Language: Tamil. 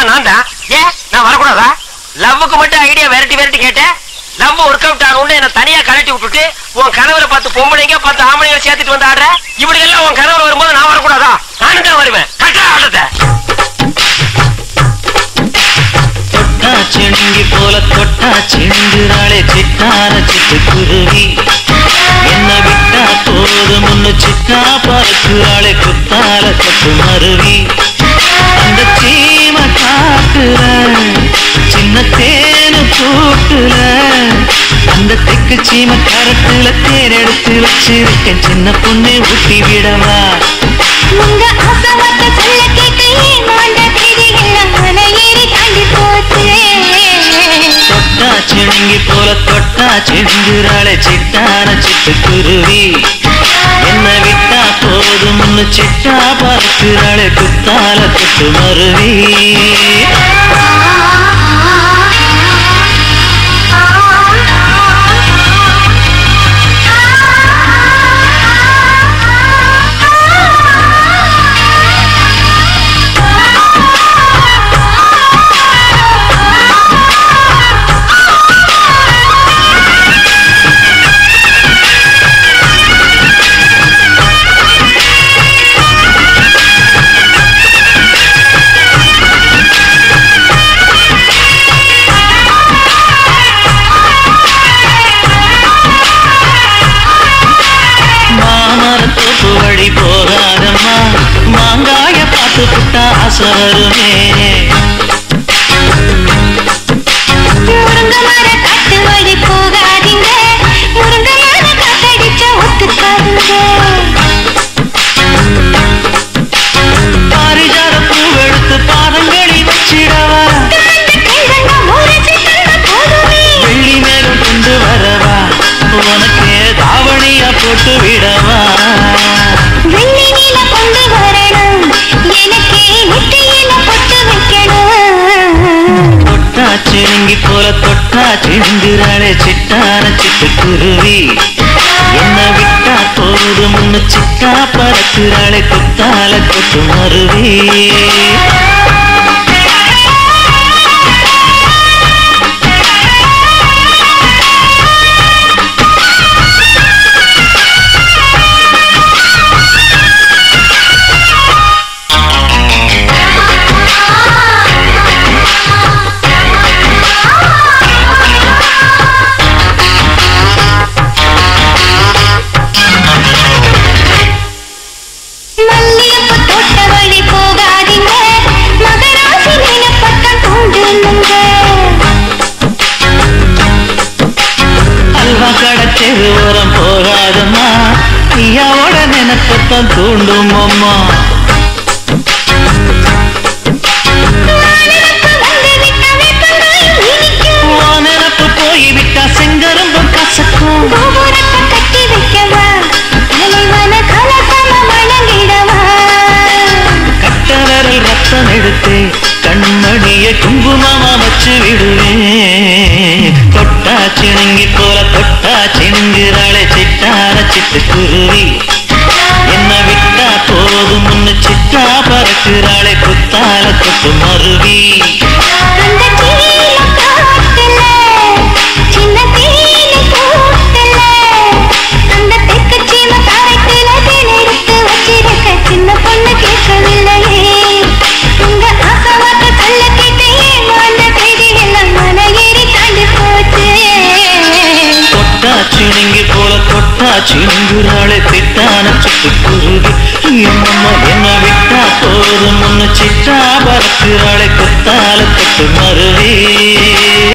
எல்லாம் நான் தான் ஏன் நான் வரக்கூடாதா லவ்வுக்கு மட்டும் ஐடியா விரட்டி விரட்டி கேட்டேன் லவ் ஒர்க் அவுட் ஆகணும்னு என்ன தனியா கலட்டி விட்டுட்டு உன் கனவுல பார்த்து பொம்பளைங்க பார்த்து ஆம்பளைங்க சேர்த்துட்டு வந்து ஆடுற இப்படி எல்லாம் உன் கனவுல வரும்போது நான் வரக்கூடாதா நானும் தான் வருவேன் கட்டா ஆடுறத தொட்டா சிணுங்கி போல தொட்டா சிணுங்குறாளே சிட்டான சிட்டுக்குருவி என்ன விட்டா போதும் முன்னு சிட்டா பறக்குறாளே குத்தால தொட்டு மருவி அந்த சீம காட்டுல சின்ன தேனு கூட்டுல அந்த தெக்கு சீம கரட்டுல தேர் எடுத்து வச்சிருக்கேன் சின்ன பொண்ணு ஊட்டி விடவா உங்க ஆசை வார்த்தை சொல்ல கேட்டு ஏமாந்த தேதி எல்லாம் மலை ஏறி தாண்டி போச்சு தொட்டா சிணுங்கி போல தொட்டா சிணுங்குறாளே சிட்டான சிட்டுக்குருவி என்ன விட்டா போதும் முன்னு சிட்டா பறக்குறாளே குத்தால தொட்டு மருவி மாமரத்தோப்பு வழி போகாதம்மா மாங்காய பார்த்து புட்டா ஆசை வருமே முருங்க மர காட்டு வழி போகாதீங்க முருங்க மர காத்தடிச்சா ஒத்துக்காதுங்க பாரிஜாத பூவெடுத்து பாதங்களில் வச்சிடவா வெள்ளி மேலும் கொண்டு வரவா உனக்கு தாவணியா போட்டு விடவா வெள்ளி நீல கொண்டு வரணும் எனக்கு நெத்தியில பொட்டு வைக்கணும் தொட்டா சிணுங்கி போல தொட்டா சிணுங்குறாளே சிட்டான சிட்டுக்குருவி என்ன விட்டா போதும் முன்னு சிட்டா பறக்குறாளே குத்தால கொட்டு மருவி மல்லிகைப்பூ தோட்ட வழி போகாதீங்க மகராசி நினைப்பத்தான் தூண்டுனுங்க அல்வா கடத்தெரு ஓரம் போகாதம்மா ஐயாவோட நினைப்பத்தான் தூண்டும் அம்மா உன் நினப்பு போய் விட்டா செங்கரும்பும் கசக்கும் கட்ட விரல் ரத்தம் எடுத்து கண்மணிய குங்குமமா வச்சு விடுவேன் தொட்டா சிணுங்கி போல தொட்டா சிணுங்குறாளே சிட்டான சிட்டுக்குருவி என்ன விட்டா போதும் முன்னு சிட்டா பறக்குறாளே குத்தால தொட்டு மருவி சின்ன பொண்ணு கேட்கவில்லையே உங்க ஆசை வார்த்தை சொல்ல கேட்டு ஏமாந்த தேதி எல்லாம் மலை ஏறி தாண்டி போச்சு தொட்டா சிணுங்கி போல தொட்டா சிணுங்குறாளே திட்டான சிட்டுக்குருவி எம்மம்மா என்ன விட்டா போதும் முன்னு சிட்டா பறக்குறாளே குத்தால தொட்டு மருவி